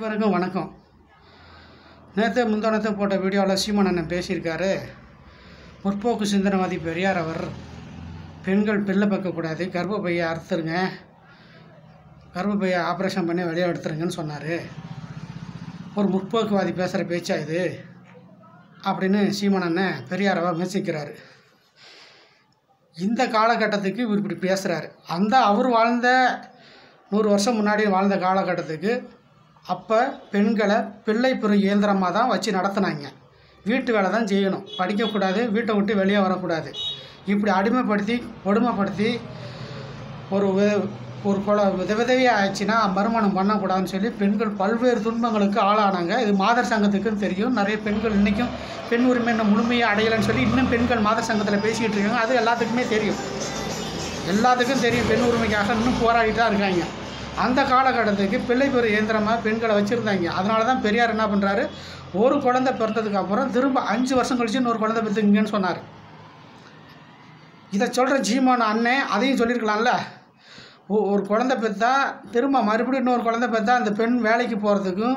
அனைவருக்கும் வணக்கம் நேற்று முந்தானத்தை போட்ட வீடியோவில் சீமான் அண்ணன் பேசியிருக்காரு முற்போக்கு சிந்தனவாதி பெரியார் அவர் பெண்கள் பிள்ளை பார்க்கக்கூடாது கர்ப்பப்பையை அறுத்துருங்க கர்ப்பப்பையை ஆப்ரேஷன் பண்ணி வெளியே எடுத்துருங்கன்னு சொன்னார் ஒரு முற்போக்குவாதி பேசுகிற பேச்சா இது அப்படின்னு சீமான் அண்ணன் பெரியாரவை விமர்சிக்கிறாரு இந்த காலகட்டத்துக்கு இவர் இப்படி பேசுகிறாரு அந்த அவர் வாழ்ந்த நூறு வருஷம் முன்னாடி வாழ்ந்த காலகட்டத்துக்கு அப்போ பெண்களை பிள்ளை பெறும் இயந்திரமாக தான் வச்சு நடத்துனாங்க வீட்டு வேலை தான் செய்யணும் படிக்கக்கூடாது வீட்டை விட்டு வெளியே வரக்கூடாது இப்படி அடிமைப்படுத்தி கொடுமைப்படுத்தி ஒரு வி- ஒரு கொலை வித விதவியாக ஆயிடுச்சுன்னா மறுமணம் பண்ணக்கூடாதுன்னு சொல்லி பெண்கள் பல்வேறு துன்பங்களுக்கு ஆளானாங்க இது மாதர் சங்கத்துக்கும் தெரியும் நிறைய பெண்கள் இன்றைக்கும் பெண் உரிமை இன்னும் முழுமையாக அடையலைன்னு சொல்லி இன்னும் பெண்கள் மாதர் சங்கத்தில் பேசிக்கிட்டு இருக்காங்க அது எல்லாத்துக்குமே தெரியும் எல்லாத்துக்கும் தெரியும் பெண் உரிமைக்காக இன்னும் போராடிட்டு தான் இருக்காங்க அந்த காலகட்டத்துக்கு பிள்ளை பெறு இயந்திரமாக பெண்களை வச்சுருந்தாங்க அதனால தான் பெரியார் என்ன பண்ணுறாரு ஒரு குழந்தை பிறந்ததுக்கு அப்புறம் திரும்ப அஞ்சு வருஷம் கழிச்சு இன்னொரு குழந்தை பெற்றுங்கன்னு சொன்னார் இதை சொல்கிற ஜீமான அண்ணன் அதையும் சொல்லியிருக்கலாம்ல ஒ- ஒரு குழந்தை பெற்றா திரும்ப மறுபடியும் இன்னொரு குழந்தை பெற்றா அந்த பெண் வேலைக்கு போகிறதுக்கும்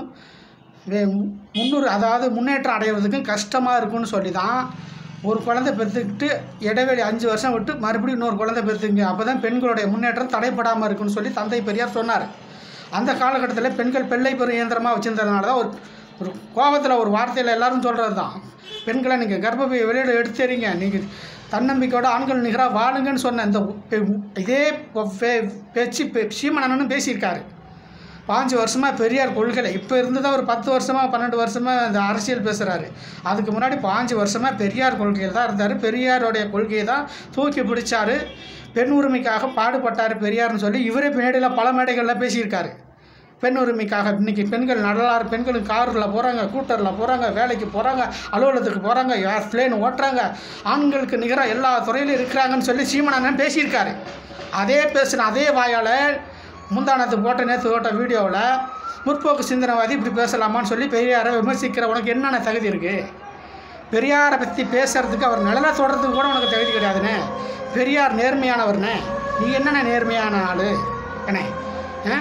முன்னூறு அதாவது முன்னேற்றம் அடையிறதுக்கும் கஷ்டமாக இருக்கும்னு சொல்லி தான் ஒரு குழந்தை பெற்றுக்கிட்டு இடைவெளி அஞ்சு வருஷம் விட்டு மறுபடியும் இன்னொரு குழந்தை பெற்றுங்க அப்போ தான் பெண்களுடைய முன்னேற்றம் தடைப்படாமல் இருக்குன்னு சொல்லி தந்தை பெரியார் சொன்னார் அந்த காலகட்டத்தில் பெண்கள் பிள்ளை பெறும் இயந்திரமாக வச்சுருந்ததுனால தான் ஒரு ஒரு கோபத்தில் ஒரு வார்த்தையில் எல்லாரும் சொல்கிறது தான் பெண்களை நீங்கள் கர்ப்பப்பை வெளியிட எடுத்துறீங்க நீங்கள் தன்னம்பிக்கையோட ஆண்கள் நிகராக வாழுங்கன்னு சொன்ன இந்த பெ- இதே பொ- பே- பேச்சு பெ- சீமானனும் பேசியிருக்காரு பாஞ்சு வருஷமாக பெரியார் கொள்கை இப்போ இருந்ததாக ஒரு பத்து வருஷமாக பன்னெண்டு வருஷமாக இந்த அரசியல் பேசுகிறாரு அதுக்கு முன்னாடி பாஞ்சு வருஷமாக பெரியார் கொள்கையில் தான் இருந்தார் பெரியாருடைய கொள்கையை தான் தூக்கி பிடிச்சாரு பெண் உரிமைக்காக பாடுபட்டார் பெரியார்னு சொல்லி இவரே பின்னாடியில் பல மேடைகளில் பேசியிருக்காரு பெண் உரிமைக்காக இன்றைக்கி பெண்கள் நடலாறு பெண்கள் காரில் போகிறாங்க ஸ்கூட்டரில் போகிறாங்க வேலைக்கு போகிறாங்க அலுவலகத்துக்கு போகிறாங்க பிளேன் ஓட்டுறாங்க ஆண்களுக்கு நிகராக எல்லா துறையிலும் இருக்கிறாங்கன்னு சொல்லி சீமனன் பேசியிருக்காரு அதே பேசின அதே வாயால் முந்தானத்து போட்ட நேற்று போட்ட வீடியோவில் முற்போக்கு சிந்தனைவாதி இப்படி பேசலாமான்னு சொல்லி பெரியாரை விமர்சிக்கிற உனக்கு என்னென்ன தகுதி இருக்குது பெரியாரை பற்றி பேசுறதுக்கு அவர் நிழலை தொடர்றதுக்கு கூட உனக்கு தகுதி கிடையாதுண்ணே பெரியார் நேர்மையானவர்ண்ணே நீ என்னென்ன நேர்மையான ஆள் என்ன ஆ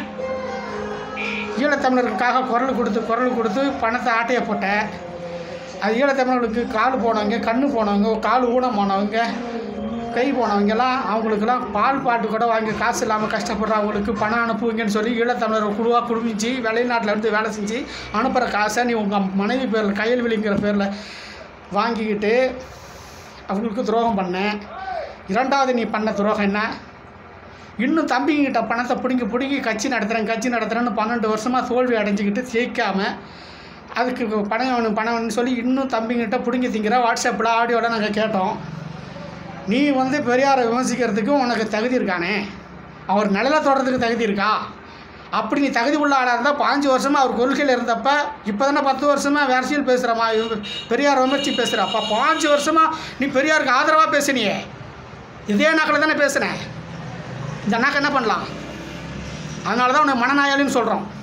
ஈழத்தமிழருக்காக குரல் கொடுத்து குரல் கொடுத்து பணத்தை ஆட்டைய போட்ட அது ஈழத்தமிழர்களுக்கு கால் போனவங்க கண்ணு போனவங்க கால் ஊனம் போனவங்க கை போனவங்கெல்லாம் அவங்களுக்கெல்லாம் பால் பாட்டு கூட வாங்கி காசு இல்லாமல் கஷ்டப்படுறவங்களுக்கு பணம் அனுப்புவீங்கன்னு சொல்லி ஈழத்தமிழர் குழுவாக குடுமிச்சு வெளிநாட்டில் இருந்து வேலை செஞ்சு அனுப்புகிற காசை நீ உங்கள் மனைவி பேரில் கையல் விழிங்கிற பேரில் வாங்கிக்கிட்டு அவங்களுக்கு துரோகம் பண்ண இரண்டாவது நீ பண்ண துரோகம் என்ன இன்னும் தம்பிங்கிட்ட பணத்தை பிடுங்கி பிடுங்கி கட்சி நடத்துகிறேன் கட்சி நடத்துகிறேன்னு பன்னெண்டு வருஷமாக தோல்வி அடைஞ்சிக்கிட்டு ஜெயிக்காம அதுக்கு பணம் வேணும் பணம் வேணும்னு சொல்லி இன்னும் தம்பிங்கிட்ட பிடுங்கி திங்கிற வாட்ஸ்அப்பில் ஆடியோவில் நாங்கள் கேட்டோம் நீ வந்து பெரியாரை விமர்சிக்கிறதுக்கு உனக்கு தகுதி இருக்கானே அவர் நிழலை தொடறதுக்கு தகுதி இருக்கா அப்படி நீ தகுதி உள்ள ஆளாக இருந்தால் பாஞ்சு வருஷமாக அவர் கொள்கையில் இருந்தப்ப இப்போ தானே பத்து வருஷமாக அரசியல் பேசுகிறமா பெரியார் விமர்சி பேசுகிற அப்போ பாஞ்சு வருஷமாக நீ பெரியாருக்கு ஆதரவாக பேசுனியே இதே நாக்கில் தானே பேசுனேன் இந்த நாக்கு என்ன பண்ணலாம் அதனால தான் உன்னை மனநாயாளின்னு சொல்கிறோம்